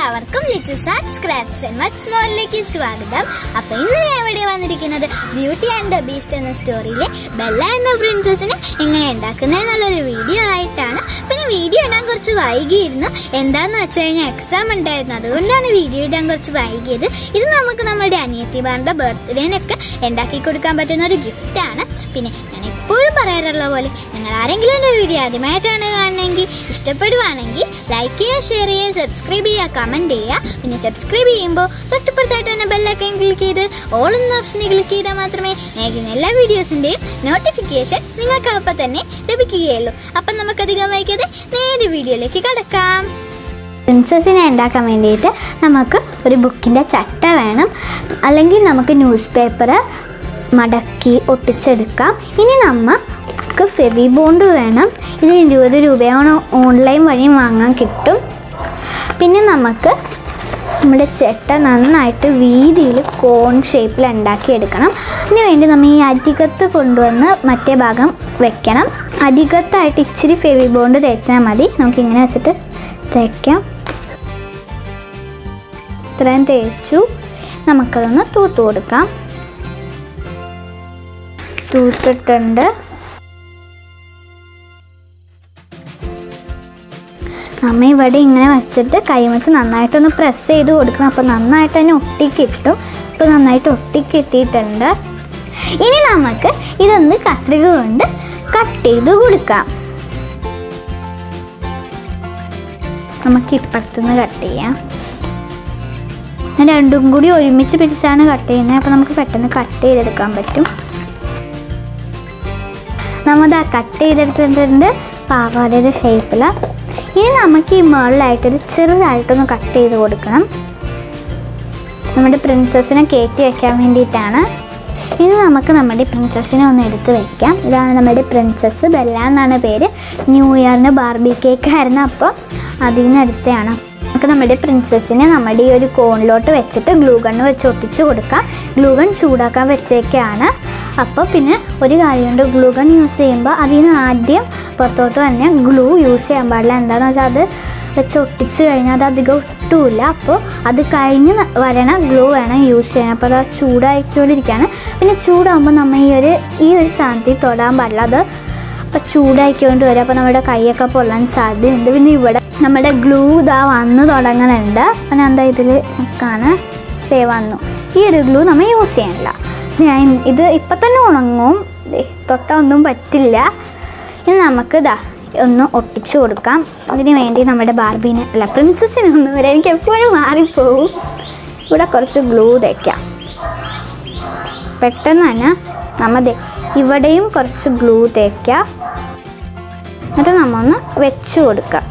എല്ലാവർക്കും little sat scraps and much സ്മോളിലേക്ക് സ്വാഗതം അപ്പൊ ഇന്ന് ഞാൻ ഇവിടെ വന്നിരിക്കുന്നത് ബ്യൂട്ടി ആൻഡ് ദ ബീസ്റ്റ് എന്ന സ്റ്റോറിയിലെ ബെല്ല എന്ന പ്രിൻസസിനെ എങ്ങനെ ഉണ്ടാക്കുന്നത് എന്നുള്ളൊരു വീഡിയോ ആയിട്ടാണ് പിന്നെ വീഡിയോ ഇടാൻ കുറച്ച് വൈകിയിരുന്നു എന്താന്ന് വെച്ച് കഴിഞ്ഞാൽ എക്സാം ഉണ്ടായിരുന്നു അതുകൊണ്ടാണ് വീഡിയോ ഇടാൻ കുറച്ച് വൈകിയത് ഇത് നമുക്ക് നമ്മുടെ അനിയത്തിമാരുടെ ബർത്ത്ഡേനൊക്കെ ഉണ്ടാക്കി കൊടുക്കാൻ പറ്റുന്ന ഒരു ഗിഫ്റ്റാണ് പിന്നെ ഞാൻ എപ്പോഴും പറയാറുള്ള പോലെ നിങ്ങൾ ആരെങ്കിലും എൻ്റെ വീഡിയോ ആദ്യമായിട്ടാണ് കാണണമെങ്കിൽ ഇഷ്ടപ്പെടുവാണെങ്കിൽ ലൈക്ക് ചെയ്യുക ഷെയർ ചെയ്യുക സബ്സ്ക്രൈബ് ചെയ്യുക കമൻറ്റ് ചെയ്യുക പിന്നെ സബ്സ്ക്രൈബ് ചെയ്യുമ്പോൾ തൊട്ടിപ്പുറത്തായിട്ട് തന്നെ ബെല്ലൈക്കൻ ക്ലിക്ക് ചെയ്ത് ഓൾ എന്ന ഓപ്ഷനിൽ ക്ലിക്ക് ചെയ്താൽ മാത്രമേ നൽകുന്ന എല്ലാ വീഡിയോസിൻ്റെയും നോട്ടിഫിക്കേഷൻ നിങ്ങൾക്ക് അപ്പം തന്നെ ലഭിക്കുകയുള്ളൂ അപ്പം നമുക്കധികം വൈകാതെ നേരെ വീഡിയോയിലേക്ക് കടക്കാം പ്രിൻസസിനെ ഉണ്ടാക്കാൻ വേണ്ടിയിട്ട് നമുക്ക് ഒരു ബുക്കിൻ്റെ ചട്ട വേണം അല്ലെങ്കിൽ നമുക്ക് ന്യൂസ് പേപ്പർ മടക്കി ഒട്ടിച്ചെടുക്കാം ഇനി നമുക്ക് ഫെവി ബോണ്ട് വേണം ഇത് ഇരുപത് രൂപയാണ് ഓൺലൈൻ വഴി വാങ്ങാൻ കിട്ടും പിന്നെ നമുക്ക് നമ്മുടെ ചട്ട നന്നായിട്ട് വീതിയിൽ കോൺ ഷേപ്പിൽ ഉണ്ടാക്കിയെടുക്കണം അതിന് വേണ്ടി നമ്മൾ ഈ അരികത്ത് കൊണ്ടുവന്ന് മറ്റേ ഭാഗം വെക്കണം അരികത്തായിട്ട് ഇച്ചിരി ഫെവി ബോണ്ട് തേച്ചാൽ മതി നമുക്ക് ഇങ്ങനെ വെച്ചിട്ട് തേക്കാം ഇത്രയും തേച്ചു നമുക്കതൊന്ന് തൂത്ത് കൊടുക്കാം തൂത്തിട്ടുണ്ട് നമ്മ ഇവിടെ ഇങ്ങനെ വെച്ചിട്ട് കൈ വെച്ച് നന്നായിട്ടൊന്ന് പ്രസ് ചെയ്ത് കൊടുക്കണം അപ്പോൾ നന്നായിട്ട് തന്നെ ഒട്ടിക്കിട്ടും ഇപ്പോൾ നന്നായിട്ട് ഒട്ടിക്കിട്ടിട്ടുണ്ട് ഇനി നമുക്ക് ഇതൊന്ന് കത്രിക കൊണ്ട് കട്ട് ചെയ്ത് കൊടുക്കാം നമുക്ക് ഇപ്പുറത്തുനിന്ന് കട്ട് ചെയ്യാം ഞാൻ രണ്ടും കൂടി ഒരുമിച്ച് പിടിച്ചാണ് കട്ട് ചെയ്യുന്നത് അപ്പോൾ നമുക്ക് പെട്ടെന്ന് കട്ട് ചെയ്തെടുക്കാൻ പറ്റും നമ്മൾ ആ കട്ട് ചെയ്തെടുത്തിട്ടുണ്ട് പാവാടയുടെ ഷേപ്പിൽ ഇനി നമുക്ക് ഈ മുകളിലായിട്ടൊരു ചെറുതായിട്ടൊന്ന് കട്ട് ചെയ്ത് കൊടുക്കണം നമ്മുടെ പ്രിൻസസിനെ കയറ്റി വെക്കാൻ വേണ്ടിയിട്ടാണ് ഇനി നമുക്ക് നമ്മുടെ പ്രിൻസസിനെ ഒന്ന് എടുത്ത് വെക്കാം ഇതാണ് നമ്മുടെ പ്രിൻസസ് ബെല്ല എന്നാണ് പേര് ന്യൂ ഇയറിന് ബാർബി കേക്ക് ആയിരുന്നു അപ്പോൾ അതിൽ നിന്ന് എടുത്തതാണ് നമുക്ക് നമ്മുടെ പ്രിൻസസിനെ നമ്മുടെ ഈ ഒരു കോണിലോട്ട് വെച്ചിട്ട് ഗ്ലൂ ഗണ്ണ് വെച്ച് ഒട്ടിച്ച് കൊടുക്കാം ഗ്ലൂ ഗൺ ചൂടാക്കാൻ വെച്ചേക്കാണ് അപ്പോൾ പിന്നെ ഒരു കാര്യമുണ്ട് ഗ്ലൂ ഗൺ യൂസ് ചെയ്യുമ്പോൾ അതിന് ആദ്യം പുറത്തോട്ട് തന്നെ ഗ്ലൂ യൂസ് ചെയ്യാൻ പാടില്ല എന്താണെന്ന് വെച്ചാൽ അത് വെച്ച് ഒട്ടിച്ച് കഴിഞ്ഞാൽ അത് അധികം ഒട്ടുമില്ല അപ്പോൾ അത് കഴിഞ്ഞ് ന- വരണ ഗ്ലൂ വേണം യൂസ് ചെയ്യാൻ അപ്പോൾ അത് ചൂടായിക്കൊണ്ടിരിക്കുകയാണ് പിന്നെ ചൂടാകുമ്പോൾ നമ്മൾ ഈ ഒരു ഈ ഒരു സാധനത്തിൽ തൊടാൻ പാടില്ല അത് അപ്പോൾ ചൂടായിക്കൊണ്ട് വരും അപ്പോൾ നമ്മുടെ കൈയൊക്കെ പൊള്ളാൻ സാധ്യതയുണ്ട് പിന്നെ ഇവിടെ നമ്മുടെ ഗ്ലൂ ഇതാ വന്ന് തുടങ്ങുന്നുണ്ട് അപ്പോൾ ഞാൻ എന്താ ഇതിൽ നിൽക്കാണ് ദേ വന്നു ഈ ഒരു ഗ്ലൂ നമ്മൾ യൂസ് ചെയ്യണില്ല ഞാൻ ഇത് ഇപ്പം തന്നെ ഉണങ്ങും ദേ തൊട്ടാൽ ഒന്നും പറ്റില്ല ഇനി നമുക്ക് ഇതാ ഒന്ന് ഒട്ടിച്ചു കൊടുക്കാം അതിന് വേണ്ടി നമ്മുടെ ബാർബീനെ അല്ല പ്രിൻസസിനെ ഒന്ന് വരെ എനിക്ക് എപ്പോഴും മാറിപ്പോവും ഇവിടെ കുറച്ച് ഗ്ലൂ തേക്കാം പെട്ടെന്ന് തന്നെ നമ്മൾ ദേ ഇവിടെയും കുറച്ച് ഗ്ലൂ തേക്കാം എന്നിട്ട് നമ്മ ഒന്ന് വെച്ച് കൊടുക്കുക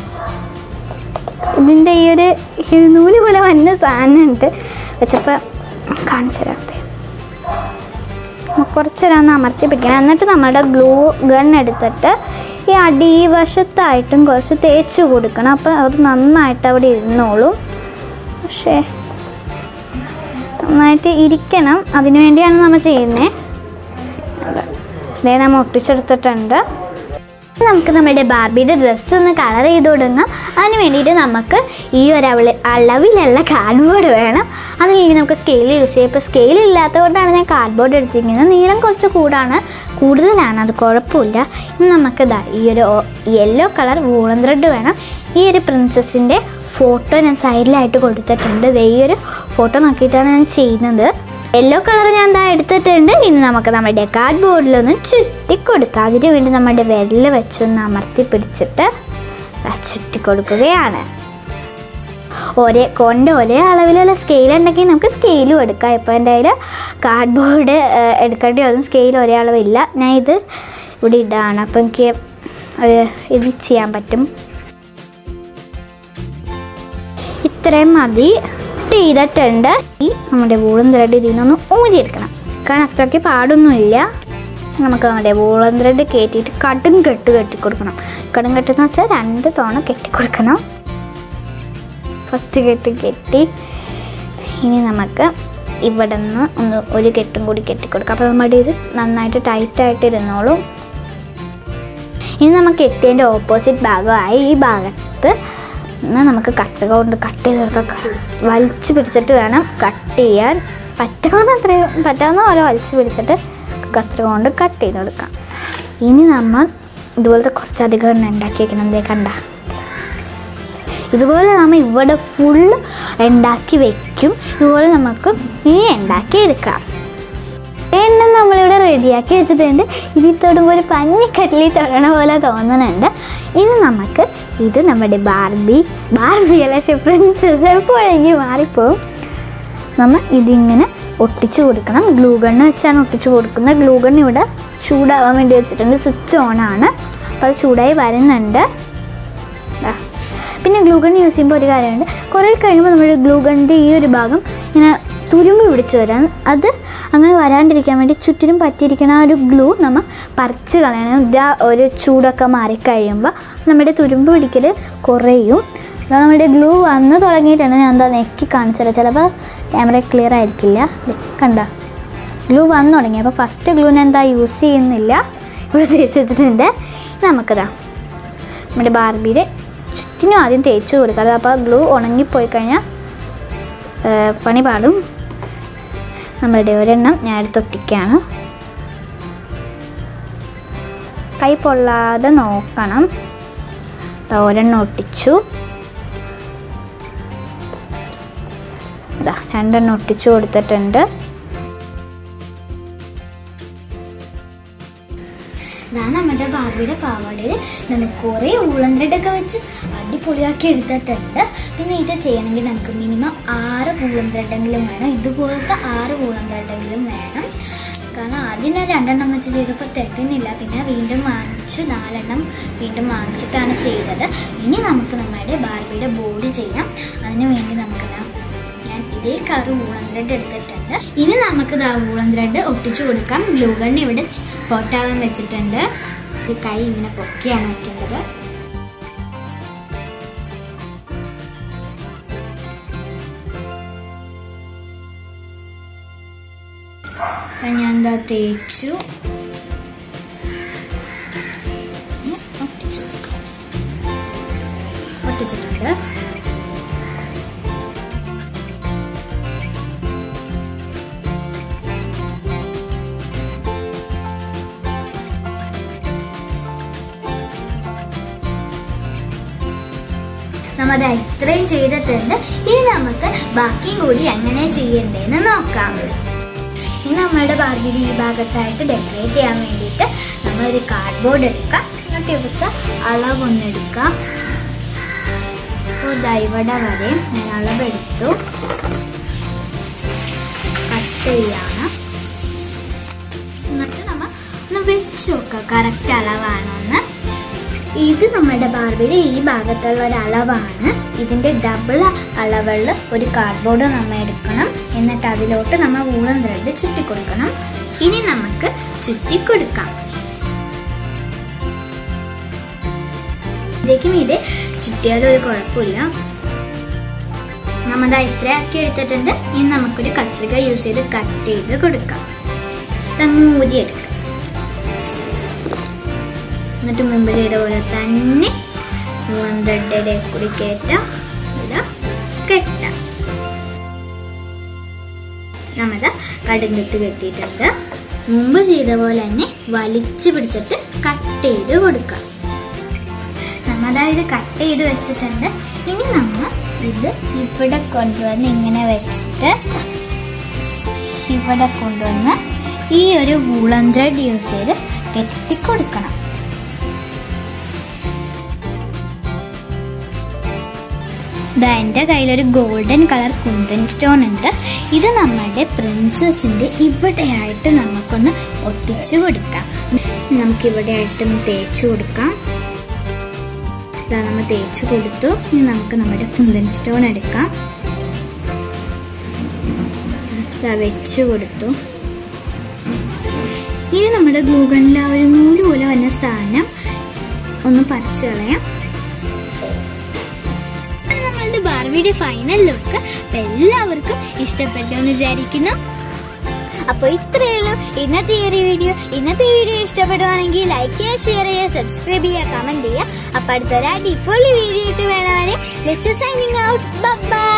ഇതിൻ്റെ ഈ ഒരു ഈ നൂല് പോലെ വന്ന സാധനം ഉണ്ട് വെച്ചപ്പോൾ കാണിച്ചു തരാം ദേ. കുറച്ച് നേരം ഒന്ന് അമർത്തി പിടിക്കണം എന്നിട്ട് നമ്മുടെ ഗ്ലൂ ഗൺ എടുത്തിട്ട് ഈ അടിവശത്തായിട്ടും കുറച്ച് തേച്ച് കൊടുക്കണം അപ്പോൾ അത് നന്നായിട്ട് അവിടെ ഇരുന്നോളും പക്ഷേ നന്നായിട്ട് ഇരിക്കണം അതിനു വേണ്ടിയാണ് നമ്മൾ ചെയ്യുന്നത് അതേ നമ്മൾ ഒട്ടിച്ചെടുത്തിട്ടുണ്ട് നമുക്ക് നമ്മുടെ ബാർബിയുടെ ഡ്രസ്സ് ഒന്ന് കളർ ചെയ്ത് കൊടുക്കാം അതിന് വേണ്ടിയിട്ട് നമുക്ക് ഈ ഒരു അവള് അളവിലുള്ള കാർഡ്ബോർഡ് വേണം അതിന് വേണ്ടി നമുക്ക് സ്കെയിൽ യൂസ് ചെയ്യാം ഇപ്പോൾ സ്കെയിൽ ഇല്ലാത്തതുകൊണ്ടാണ് ഞാൻ കാർഡ്ബോർഡ് എടുത്തിരിക്കുന്നത് നീളം കുറച്ച് കൂടാണ് കൂടുതലാണ് അത് കുഴപ്പമില്ല ഇനി നമുക്ക് ഇതാ ഈ ഒരു യെല്ലോ കളർ വൂളൻ ത്രെഡ് വേണം ഈ ഒരു പ്രിൻസസിൻ്റെ ഫോട്ടോ ഞാൻ സൈഡിലായിട്ട് കൊടുത്തിട്ടുണ്ട് ദേ ഈ ഒരു ഫോട്ടോ നോക്കിയിട്ടാണ് ഞാൻ ചെയ്യുന്നത് യെല്ലോ കളർ ഞാൻ എന്താ എടുത്തിട്ടുണ്ട് ഇനി നമുക്ക് നമ്മുടെ കാർഡ് ബോർഡിലൊന്ന് ചുറ്റി കൊടുക്കാം അതിന് വേണ്ടി നമ്മുടെ വിരൽ വെച്ചൊന്ന് അമർത്തി പിടിച്ചിട്ട് ദാ ചുറ്റി കൊടുക്കുകയാണ് ഒരേ കൊണ്ട് ഒരേ അളവിലുള്ള സ്കെയിൽ ഉണ്ടെങ്കിൽ നമുക്ക് സ്കെയിലും എടുക്കാം ഇപ്പോൾ എൻ്റെ കയ്യിൽ കാർഡ് ബോർഡ് എടുക്കേണ്ടി വന്നു സ്കെയിൽ ഒരേ അളവില്ല ഞാൻ ഇത് ഇവിടെ ഇടാണ് അപ്പോൾ എനിക്ക് അത് ഇത് ചെയ്യാൻ പറ്റും ഇത്രയും മതി ചെയ്തിട്ടുണ്ട് ഈ നമ്മുടെ വൂളൻ ത്രെഡ് ഇതിൽ നിന്നൊന്ന് ഊരിയെടുക്കണം കാരണം അത്രയ്ക്ക് പാടൊന്നുമില്ല നമുക്ക് നമ്മുടെ വൂളൻ ത്രെഡ് കയറ്റിയിട്ട് കടും കെട്ട് കെട്ടി കൊടുക്കണം കടും കെട്ടെന്ന് വെച്ചാൽ രണ്ട് തവണ കെട്ടി കൊടുക്കണം ഫസ്റ്റ് കെട്ട് കെട്ടി ഇനി നമുക്ക് ഇവിടെ നിന്ന് ഒന്ന് ഒരു കെട്ടും കൂടി കെട്ടിക്കൊടുക്കാം അപ്പോൾ നമ്മുടെ ഇത് നന്നായിട്ട് ടൈറ്റായിട്ട് ഇരുന്നോളും ഇനി നമുക്ക് എത്തിയതിൻ്റെ ഓപ്പോസിറ്റ് ഭാഗമായി ഈ ഭാഗത്ത് എന്നാൽ നമുക്ക് കത്രിക കൊണ്ട് കട്ട് ചെയ്ത് കൊടുക്കാം വലിച്ചു പിടിച്ചിട്ട് വേണം കട്ട് ചെയ്യാൻ പറ്റാവുന്ന അത്രയും പറ്റാവുന്ന പോലെ വലിച്ചു പിടിച്ചിട്ട് കത്രിക കൊണ്ട് കട്ട് ചെയ്ത് കൊടുക്കാം ഇനി നമ്മൾ ഇതുപോലത്തെ കുറച്ചധികം എണ്ണ ഉണ്ടാക്കി വെക്കണം ദേ കണ്ട ഇതുപോലെ നമ്മൾ ഇവിടെ ഫുള്ള് ഉണ്ടാക്കി വെക്കും ഇതുപോലെ നമുക്ക് ഇനി ഉണ്ടാക്കി എടുക്കാം എണ്ണ നമ്മളിവിടെ റെഡിയാക്കി വെച്ചിട്ടുണ്ട് ഇതിൽ തൊടുമ്പോൾ ഒരു പഞ്ഞിക്കല്ലിൽ തൊടണ പോലെ തോന്നുന്നുണ്ട് ഇനി നമുക്ക് ഇത് നമ്മുടെ ബാർബി ബാർബി അല്ല പക്ഷെ പ്രിൻസസ് എപ്പോഴെങ്കിൽ മാറിപ്പോവും നമ്മൾ ഇതിങ്ങനെ ഒട്ടിച്ചു കൊടുക്കണം ഗ്ലൂ ഗണ്ണ് വെച്ചാണ് ഒട്ടിച്ചു കൊടുക്കുന്നത് ഗ്ലൂ ഗണ്ണ് ഇവിടെ ചൂടാവാൻ വേണ്ടി വെച്ചിട്ടുണ്ട് സ്വിച്ച് ഓൺ ആണ് അപ്പോൾ അത് ചൂടായി വരുന്നുണ്ട് ദാ. പിന്നെ ഗ്ലൂ ഗൺ യൂസ് ചെയ്യുമ്പോൾ ഒരു കാര്യമുണ്ട് കുറേ കഴിയുമ്പോൾ നമ്മുടെ ഗ്ലൂ ഗണ്ണിൻ്റെ ഈ ഒരു ഭാഗം ഇങ്ങനെ തുരുമ്പ് പിടിച്ച് വരാൻ അത് അങ്ങനെ വരാണ്ടിരിക്കാൻ വേണ്ടി ചുറ്റിനും പറ്റിയിരിക്കുന്ന ആ ഒരു ഗ്ലൂ നമ്മൾ പറിച്ച് കളയണം ഇതാ ഒരു ചൂടൊക്കെ മാറിക്കഴിയുമ്പോൾ നമ്മുടെ തുരുമ്പ് പിടിക്കൽ കുറയും ഇതാ നമ്മുടെ ഗ്ലൂ വന്ന് തുടങ്ങിയിട്ടുണ്ട് ഞാൻ എന്താ നെക്കി കാണിച്ചത് ചിലപ്പോൾ ക്യാമറ ക്ലിയർ ആയിരിക്കില്ല ദേ, കണ്ട ഗ്ലൂ വന്നു തുടങ്ങി അപ്പോൾ ഫസ്റ്റ് ഗ്ലൂ ഞാൻ എന്താ യൂസ് ചെയ്യുന്നില്ല ഇവിടെ തേച്ച് വെച്ചിട്ടുണ്ട് നമുക്കിതാ നമ്മുടെ ബാർബിയുടെ ചുറ്റിനും ആദ്യം തേച്ച് കൊടുക്കുക അപ്പോൾ ഗ്ലൂ ഉണങ്ങിപ്പോയി കഴിഞ്ഞാൽ ഏഹ്, പണി പാടും നമ്മളുടെ ഒരെണ്ണം ഞാൻ എടുത്തൊട്ടിക്കുകയാണ് കൈ പൊള്ളാതെ നോക്കണം ദാ ഒരെണ്ണം ഒട്ടിച്ചു ഇതാ രണ്ടെണ്ണം ഒട്ടിച്ചു കൊടുത്തിട്ടുണ്ട് ഞാൻ നമ്മുടെ ബാർബിയുടെ പാവാടയിൽ നമുക്ക് കുറേ ഊളൻ ത്രെഡൊക്കെ വെച്ച് അടിപൊളിയാക്കി എടുത്തിട്ടുണ്ട് പിന്നെ ഇത് ചെയ്യണമെങ്കിൽ നമുക്ക് മിനിമം ആറ് ഊളൻ ത്രെഡെങ്കിലും വേണം ഇതുപോലത്തെ ആറ് ഊളൻ ത്രെഡെങ്കിലും വേണം കാരണം ആദ്യം ഞാൻ രണ്ടെണ്ണം വെച്ച് ചെയ്തപ്പോൾ തികഞ്ഞില്ല പിന്നെ വീണ്ടും വാങ്ങിച്ചു നാലെണ്ണം വീണ്ടും വാങ്ങിച്ചിട്ടാണ് ചെയ്തത് ഇനി നമുക്ക് നമ്മുടെ ബാർബിയുടെ ബോഡി ചെയ്യാം അതിന് വേണ്ടി നമുക്ക് ദാ ഞാൻ ഇതേ കളർ വൂളൻ ത്രെഡ് എടുത്തിട്ടുണ്ട് ഇനി നമുക്ക് ദാ വൂളൻ ത്രെഡ് ഒട്ടിച്ചു കൊടുക്കാം ഗ്ലൂ ഗൺ ഇവിടെ ഹോട്ടാവാൻ വെച്ചിട്ടുണ്ട് ഈ കൈ ഇങ്ങനെ പൊക്കിയാണ് വെക്കേണ്ടത് അപ്പൊ ഞാൻ എന്താ തേച്ചു ഇനി ഒട്ടിച്ചു കൊടുക്കാം. ഒട്ടിച്ചിട്ടുണ്ട് നമ്മൾ അത് ഇത്രയും ചെയ്തിട്ടുണ്ട് ഇനി നമുക്ക് ബാക്കിയും കൂടി എങ്ങനെ ചെയ്യണ്ടേന്ന് നോക്കാം ഇനി നമ്മളുടെ ബാർബിയുടെ ഈ ഭാഗത്തായിട്ട് ഡെക്കറേറ്റ് ചെയ്യാൻ വേണ്ടിയിട്ട് നമ്മളൊരു കാർഡ്ബോർഡ് എടുക്കാം എന്നിട്ട് ഇവിടുത്തെ അളവൊന്നെടുക്കാം അപ്പോൾ ദാ ഇവിടെ വരെ ഞാൻ അളവെടുത്തു കട്ട് ചെയ്യാണ് എന്നിട്ട് നമ്മൾ ഒന്ന് വെച്ച് നോക്കാം കറക്റ്റ് അളവാണോന്ന് ഇത് നമ്മുടെ ബാർബിയുടെ ഈ ഭാഗത്തുള്ള ഒരു അളവാണ് ഇതിന്റെ ഡബിൾ അളവുള്ള ഒരു കാർഡ്ബോർഡ് നമ്മൾ എടുക്കണം എന്നിട്ട് അതിലോട്ട് നമ്മൾ വൂളൻ ത്രെഡ് ചുറ്റി കൊടുക്കണം ഇനി നമുക്ക് ചുറ്റി കൊടുക്കാം ഇതേക്കും ഇത് ചുറ്റിയാലും ഒരു കുഴപ്പമില്ല നമ്മൾ ഇത്രയാക്കി എടുത്തിട്ടുണ്ട് ഇനി നമുക്കൊരു കത്രിക യൂസ് ചെയ്ത് കട്ട് ചെയ്ത് കൊടുക്കാം തങ്ങൂതി എടുക്കാം എന്നിട്ട് മുമ്പ് ചെയ്ത പോലെ തന്നെ മൂന്ന് ത്രെഡിടെ കൂടി കയറ്റാം ഇതാ കെട്ടാം നമ്മത് കടുങ്കിട്ട് കെട്ടിയിട്ടുണ്ട് മുമ്പ് ചെയ്ത പോലെ തന്നെ വലിച്ചു പിടിച്ചിട്ട് കട്ട് ചെയ്ത് കൊടുക്കാം നമ്മതായത് കട്ട് ചെയ്ത് വെച്ചിട്ടുണ്ട് ഇനി നമ്മൾ ഇത് ഇവിടെ കൊണ്ടുവന്ന് ഇങ്ങനെ വെച്ചിട്ട് ഇവിടെ കൊണ്ടുവന്ന് ഈ ഒരു വൂളൻ ത്രെഡ് യൂസ് ചെയ്ത് കെട്ടിക്കൊടുക്കണം ദാ എൻ്റെ കയ്യിലൊരു ഗോൾഡൻ കളർ കുന്തൻ സ്റ്റോൺ ഉണ്ട് ഇത് നമ്മുടെ പ്രിൻസസിൻ്റെ ഇവിടെയായിട്ട് നമുക്കൊന്ന് ഒട്ടിച്ചു കൊടുക്കാം നമുക്ക് ഇവിടെയായിട്ട് ഒന്ന് തേച്ചു കൊടുക്കാം ഇതാ നമ്മൾ തേച്ചു കൊടുത്തു ഇനി നമുക്ക് നമ്മുടെ കുന്തൻ സ്റ്റോൺ എടുക്കാം ഇതാ വെച്ചു കൊടുത്തു ഇനി നമ്മുടെ ഗ്ലൂഗണിൽ ആ ഒരു നൂല് പോലെ വന്ന സ്ഥാനം ഒന്ന് പറിച്ചു കളയാം നമ്മളുടെ ബാർബിയുടെ ഫൈനൽ ലുക്ക് എല്ലാവർക്കും ഇഷ്ടപ്പെട്ടു എന്ന് വിചാരിക്കുന്നു അപ്പോൾ ഇത്രയേ ഉള്ളൂ ഇന്നത്തെ ഈ ഒരു വീഡിയോ ഇന്നത്തെ വീഡിയോ ഇഷ്ടപ്പെടുവാണെങ്കിൽ ലൈക്ക് ചെയ്യുക ഷെയർ ചെയ്യുക സബ്സ്ക്രൈബ് ചെയ്യുക കമന്റ് ചെയ്യുക അപ്പൊ അടുത്തൊരു അടിപൊളി വീഡിയോ ഇട്ട് വേണവരെ ലെറ്റ്സ് സൈനിങ് ഔട്ട് ബൈ